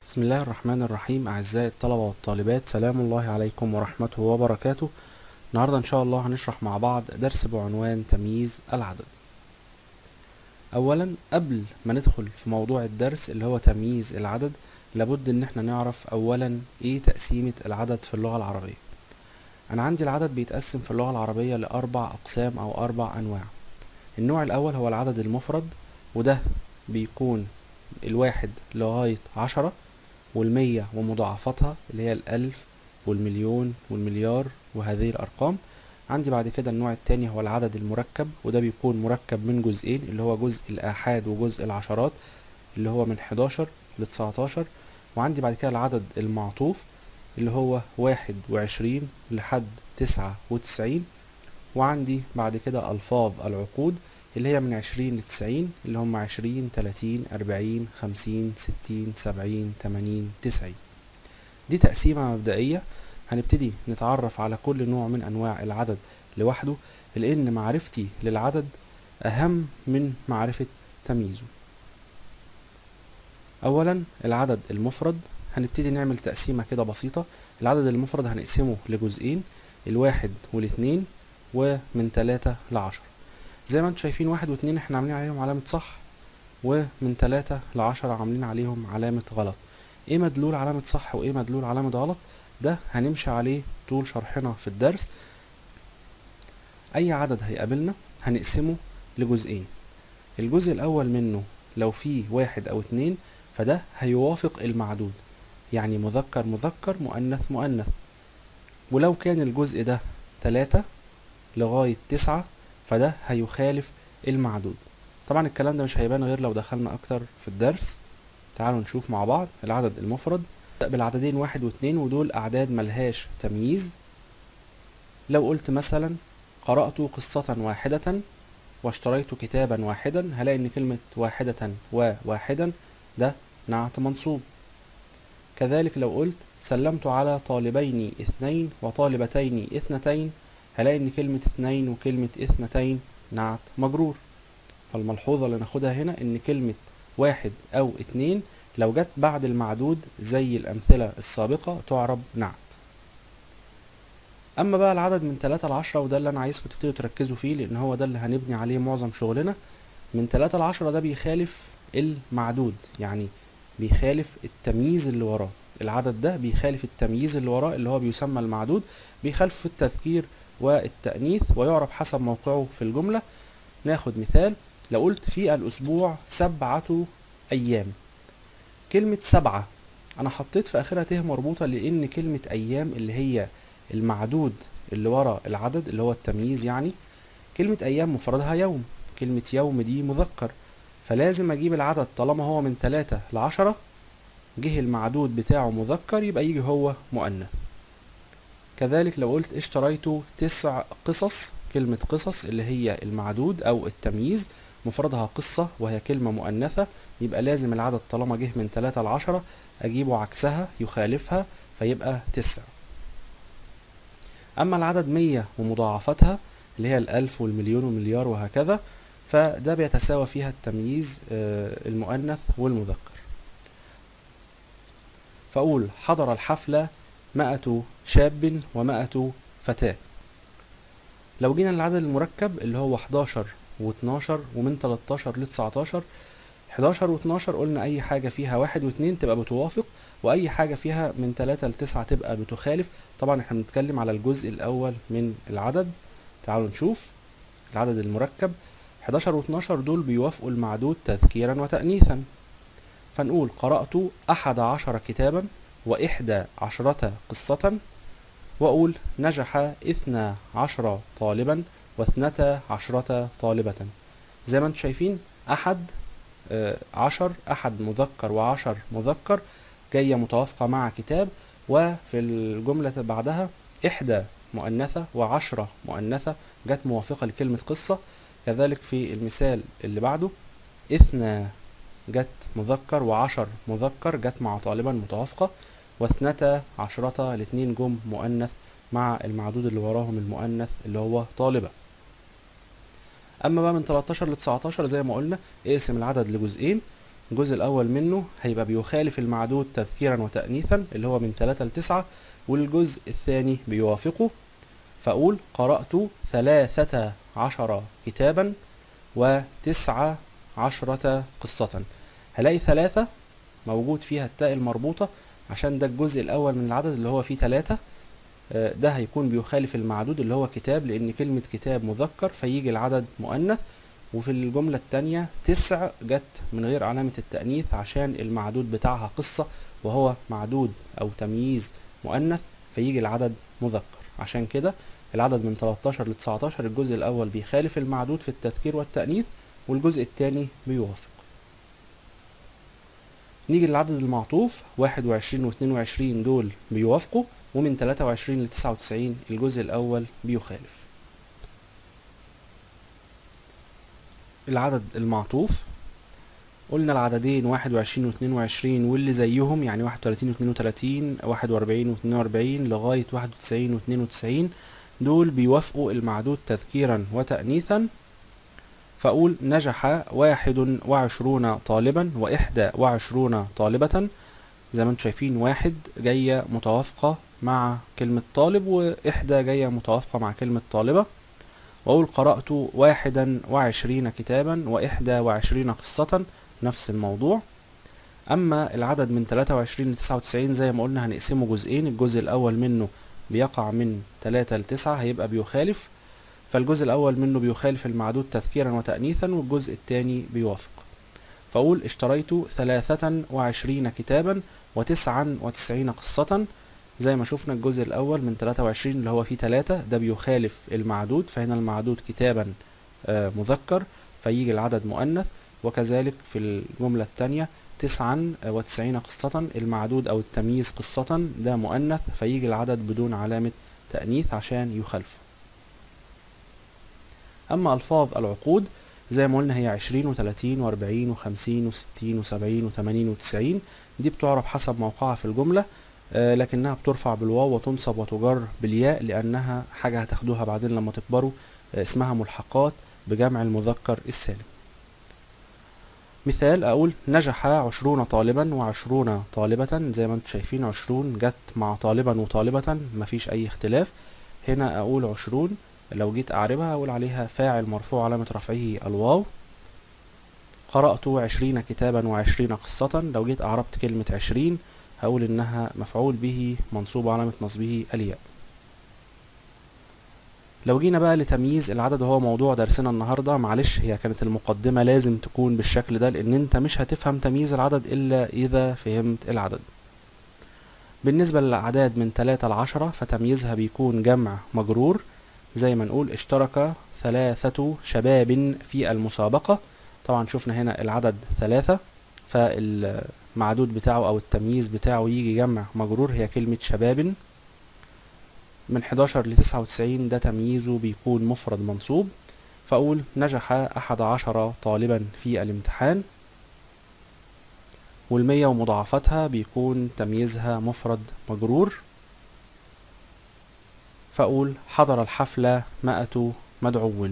بسم الله الرحمن الرحيم أعزائي الطلبة والطالبات سلام الله عليكم ورحمته وبركاته النهاردة إن شاء الله هنشرح مع بعض درس بعنوان تمييز العدد أولا قبل ما ندخل في موضوع الدرس اللي هو تمييز العدد لابد إن احنا نعرف أولا إيه تقسيمة العدد في اللغة العربية أنا عندي العدد بيتقسم في اللغة العربية لأربع أقسام أو أربع أنواع النوع الأول هو العدد المفرد وده بيكون الواحد لغاية عشرة والمية ومضاعفاتها اللي هي الألف والمليون والمليار وهذه الأرقام عندي بعد كده النوع التاني هو العدد المركب وده بيكون مركب من جزئين اللي هو جزء الآحاد وجزء العشرات اللي هو من 11 ل 19 وعندي بعد كده العدد المعطوف اللي هو واحد وعشرين لحد تسعة وتسعين وعندي بعد كده ألفاظ العقود اللي هي من عشرين لتسعين اللي هم عشرين تلاتين أربعين خمسين ستين سبعين تمانين تسعين دي تقسيمة مبدئية هنبتدي نتعرف على كل نوع من أنواع العدد لوحده لأن معرفتي للعدد أهم من معرفة تمييزه أولا العدد المفرد هنبتدي نعمل تقسيمة كده بسيطة العدد المفرد هنقسمه لجزئين الواحد والاتنين ومن تلاتة لعشرة زي ما انتم شايفين واحد واتنين احنا عاملين عليهم علامة صح ومن تلاتة لعشرة عاملين عليهم علامة غلط ايه مدلول علامة صح وايه مدلول علامة غلط ده هنمشي عليه طول شرحنا في الدرس اي عدد هيقابلنا هنقسمه لجزئين الجزء الاول منه لو فيه واحد او اتنين فده هيوافق المعدود يعني مذكر مذكر مؤنث مؤنث ولو كان الجزء ده تلاتة لغاية تسعة فده هيخالف المعدود طبعا الكلام ده مش هيبان غير لو دخلنا اكتر في الدرس تعالوا نشوف مع بعض العدد المفرد بالعددين واحد واتنين ودول اعداد ملهاش تمييز لو قلت مثلا قرأت قصة واحدة واشتريت كتابا واحدا هلاقي ان كلمة واحدة وواحدا ده نعت منصوب كذلك لو قلت سلمت على طالبين اثنين وطالبتين اثنتين هلاقي ان كلمة اثنين وكلمة اثنتين نعت مجرور فالملحوظة اللي ناخدها هنا ان كلمة واحد او اتنين لو جت بعد المعدود زي الامثلة السابقة تعرب نعت اما بقى العدد من تلاتة لعشرة وده اللي انا عايزكم تبتدوا تركزوا فيه لان هو ده اللي هنبني عليه معظم شغلنا من تلاتة لعشرة ده بيخالف المعدود يعني بيخالف التمييز اللي وراه العدد ده بيخالف التمييز اللي وراه اللي هو بيسمى المعدود بيخالف في التذكير والتأنيث ويعرف حسب موقعه في الجملة ناخد مثال لو قلت في الأسبوع سبعة أيام كلمة سبعة أنا حطيت في آخرها ته مربوطة لأن كلمة أيام اللي هي المعدود اللي ورا العدد اللي هو التمييز يعني كلمة أيام مفردها يوم كلمة يوم دي مذكر فلازم أجيب العدد طالما هو من تلاتة لعشرة جه المعدود بتاعه مذكر يبقى يجي هو مؤنث كذلك لو قلت اشتريت تسع قصص كلمة قصص اللي هي المعدود أو التمييز مفردها قصة وهي كلمة مؤنثة يبقى لازم العدد طالما جه من تلاتة لعشرة أجيبه عكسها يخالفها فيبقى تسع أما العدد مية ومضاعفتها اللي هي الألف والمليون والمليار وهكذا فده بيتساوى فيها التمييز المؤنث والمذكر فأقول حضر الحفلة مائة شاب ومائة فتاة لو جينا للعدد المركب اللي هو 11 و12 ومن 13 ل 19 11 و12 قلنا أي حاجة فيها واحد واتنين تبقى بتوافق وأي حاجة فيها من 3 ل 9 تبقى بتخالف طبعا احنا بنتكلم على الجزء الأول من العدد تعالوا نشوف العدد المركب 11 و12 دول بيوافقوا المعدود تذكيرا وتأنيثا فنقول قرأت أحد عشر كتابا وإحدى عشرة قصة وأقول نجح إثنى عشر طالبا واثنتا عشرة طالبة زي ما انتم شايفين أحد آه عشر أحد مذكر وعشر مذكر جاية متوافقة مع كتاب وفي الجملة بعدها إحدى مؤنثة وعشرة مؤنثة جت موافقة لكلمة قصة كذلك في المثال اللي بعده إثنى جت مذكر وعشر مذكر جت مع طالبا متوافقة واثنتا عشرة الاتنين جم مؤنث مع المعدود اللي وراهم المؤنث اللي هو طالبة اما بقى من 13 ل 19 زي ما قلنا اقسم العدد لجزئين الجزء الأول منه هيبقى بيخالف المعدود تذكيرا وتأنيثا اللي هو من تلاتة لتسعة والجزء الثاني بيوافقه فأقول قرأت ثلاثة عشر كتابا وتسعة عشرة قصة هلاقي ثلاثة موجود فيها التاء المربوطة عشان ده الجزء الأول من العدد اللي هو فيه تلاتة آه، ده هيكون بيخالف المعدود اللي هو كتاب لأن كلمة كتاب مذكر فيجي العدد مؤنث وفي الجملة التانية تسع جت من غير علامة التأنيث عشان المعدود بتاعها قصة وهو معدود أو تمييز مؤنث فيجي العدد مذكر عشان كده العدد من 13 ل 19 الجزء الأول بيخالف المعدود في التذكير والتأنيث والجزء الثاني بيوافق نيجي للعدد المعطوف 21 و 22 دول بيوافقوا ومن 23 ل 99 الجزء الأول بيخالف العدد المعطوف قلنا العددين 21 و 22 واللي زيهم يعني 31 و 32 41 و 42 لغاية 91 و 92 دول بيوافقوا المعدود تذكيرا وتأنيثا فأقول نجح واحد وعشرون طالبا وإحدى وعشرون طالبة زي ما انتم شايفين واحد جاية متوافقة مع كلمة طالب وإحدى جاية متوافقة مع كلمة طالبة وأقول قرأت واحدا وعشرين كتابا وإحدى وعشرين قصة نفس الموضوع أما العدد من 23 ل 99 زي ما قلنا هنقسمه جزئين الجزء الأول منه بيقع من 3 ل 9 هيبقى بيخالف فالجزء الأول منه بيخالف المعدود تذكيرا وتأنيثا والجزء الثاني بيوافق فأقول اشتريت ثلاثة وعشرين كتابا وتسعا وتسعين قصة زي ما شفنا الجزء الأول من 23 اللي هو فيه 3 ده بيخالف المعدود فهنا المعدود كتابا آه، مذكر فيجي العدد مؤنث وكذلك في الجملة الثانية تسعا وتسعين قصة المعدود أو التمييز قصة ده مؤنث فيجي العدد بدون علامة تأنيث عشان يخالفه أما ألفاظ العقود زي ما قلنا هي عشرين وتلاتين وأربعين وخمسين وستين وسبعين وتمانين وتسعين دي بتعرب حسب موقعها في الجملة آه، لكنها بترفع بالواو وتنصب وتجر بالياء لأنها حاجة هتاخدوها بعدين لما تكبروا آه، اسمها ملحقات بجمع المذكر السالم مثال أقول نجح عشرون طالبا وعشرون طالبة زي ما انتم شايفين عشرون جت مع طالبا وطالبة مفيش أي اختلاف هنا أقول عشرون لو جيت أعربها أقول عليها فاعل مرفوع علامة رفعه الواو قرأت عشرين كتابا وعشرين قصة لو جيت أعربت كلمة عشرين هقول إنها مفعول به منصوب علامة نصبه الياء لو جينا بقى لتمييز العدد وهو موضوع درسنا النهارده معلش هي كانت المقدمة لازم تكون بالشكل ده لأن أنت مش هتفهم تمييز العدد إلا إذا فهمت العدد بالنسبة للأعداد من 3 ل 10 فتمييزها بيكون جمع مجرور زي ما نقول اشترك ثلاثة شباب في المسابقة طبعا شفنا هنا العدد ثلاثة فالمعدود بتاعه أو التمييز بتاعه يجي جمع مجرور هي كلمة شباب من 11 ل 99 ده تمييزه بيكون مفرد منصوب فأقول نجح أحد عشر طالبا في الامتحان والمية ومضاعفتها بيكون تمييزها مفرد مجرور فأقول حضر الحفلة مائة مدعو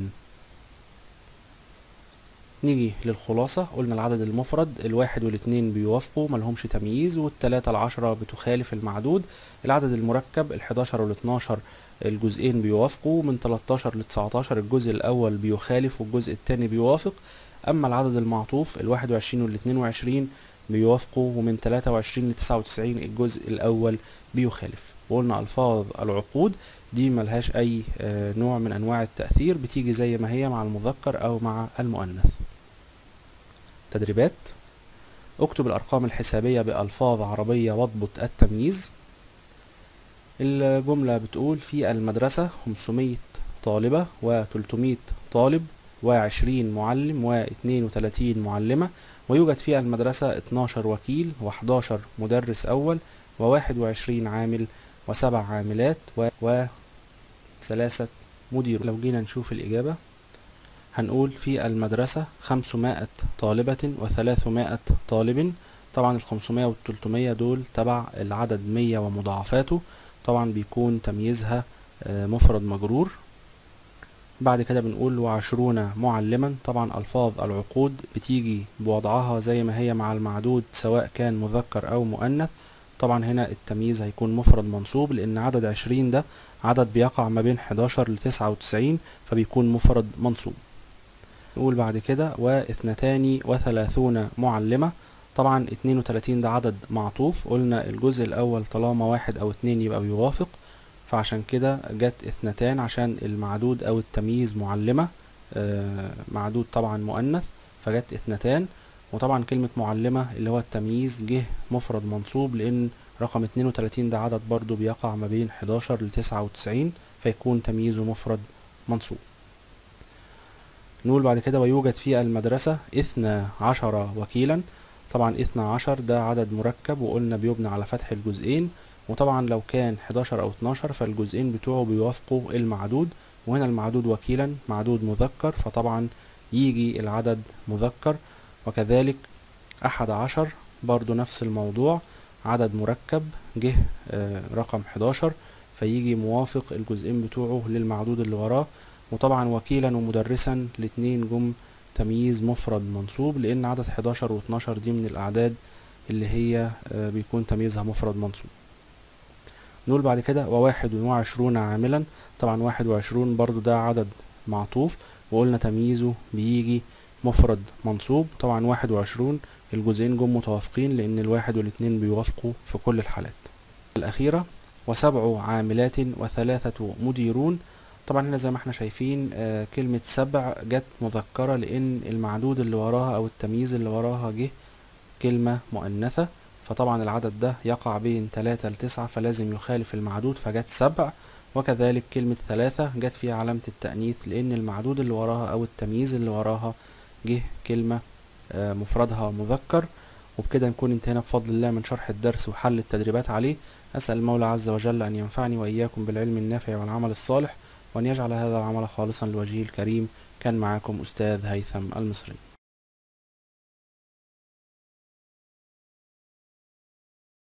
نيجي للخلاصة قلنا العدد المفرد الواحد والاتنين بيوافقوا ملهمش تمييز والتلاتة العشرة بتخالف المعدود العدد المركب الحداشر والاتناشر الجزئين بيوافقوا من 13 ل 19 الجزء الأول بيخالف والجزء التاني بيوافق أما العدد المعطوف الواحد وعشرين والاتنين وعشرين بيوافقوا ومن 23 ل 99 الجزء الأول بيخالف وقلنا ألفاظ العقود دي ملهاش أي آه، نوع من أنواع التأثير بتيجي زي ما هي مع المذكر أو مع المؤنث تدريبات اكتب الأرقام الحسابية بألفاظ عربية واضبط التمييز الجملة بتقول في المدرسة 500 طالبة و300 طالب و20 معلم و32 معلمة ويوجد في المدرسة 12 وكيل و11 مدرس أول و21 عامل وسبع عاملات و... وثلاثة مدير لو جينا نشوف الإجابة هنقول في المدرسة خمسمائة طالبة وثلاثمائة طالب طبعا الخمسمائة والتلتمية دول تبع العدد مية ومضاعفاته طبعا بيكون تمييزها آه، مفرد مجرور بعد كده بنقول وعشرون معلما طبعا ألفاظ العقود بتيجي بوضعها زي ما هي مع المعدود سواء كان مذكر أو مؤنث طبعا هنا التمييز هيكون مفرد منصوب لأن عدد عشرين ده عدد بيقع ما بين حداشر لتسعة وتسعين فبيكون مفرد منصوب نقول بعد كده واثنتان وثلاثون معلمة طبعا اتنين وتلاتين ده عدد معطوف قلنا الجزء الأول طالما واحد أو اتنين يبقى بيوافق فعشان كده جت اثنتان عشان المعدود أو التمييز معلمة آه معدود طبعا مؤنث فجت اثنتان وطبعا كلمة معلمة اللي هو التمييز جه مفرد منصوب لأن رقم اتنين وتلاتين ده عدد برضو بيقع ما بين حداشر لتسعة وتسعين فيكون تمييزه مفرد منصوب نقول بعد كده ويوجد في المدرسة اثنا عشر وكيلا طبعا اثنا عشر ده عدد مركب وقلنا بيبنى على فتح الجزئين وطبعا لو كان 11 او 12 فالجزئين بتوعه بيوافقوا المعدود وهنا المعدود وكيلا معدود مذكر فطبعا يجي العدد مذكر وكذلك أحد عشر برضو نفس الموضوع عدد مركب جه آه رقم 11 فيجي موافق الجزئين بتوعه للمعدود اللي وراه وطبعا وكيلا ومدرسا الاتنين جم تمييز مفرد منصوب لأن عدد 11 و12 دي من الأعداد اللي هي آه بيكون تمييزها مفرد منصوب نقول بعد كده وواحد وعشرون عاملا طبعا واحد وعشرون برضو ده عدد معطوف وقلنا تمييزه بيجي مفرد منصوب طبعا واحد وعشرون الجزئين جم متوافقين لأن الواحد والاتنين بيوافقوا في كل الحالات الأخيرة وسبع عاملات وثلاثة مديرون طبعا هنا زي ما احنا شايفين آه كلمة سبع جت مذكرة لأن المعدود اللي وراها أو التمييز اللي وراها جه كلمة مؤنثة فطبعا العدد ده يقع بين تلاتة لتسعة فلازم يخالف المعدود فجت سبع وكذلك كلمة ثلاثة جت فيها علامة التأنيث لأن المعدود اللي وراها أو التمييز اللي وراها جه كلمة آه مفردها مذكر وبكده نكون انتهينا بفضل الله من شرح الدرس وحل التدريبات عليه أسأل المولى عز وجل أن ينفعني وإياكم بالعلم النافع والعمل الصالح وأن يجعل هذا العمل خالصا لوجهه الكريم كان معاكم أستاذ هيثم المصري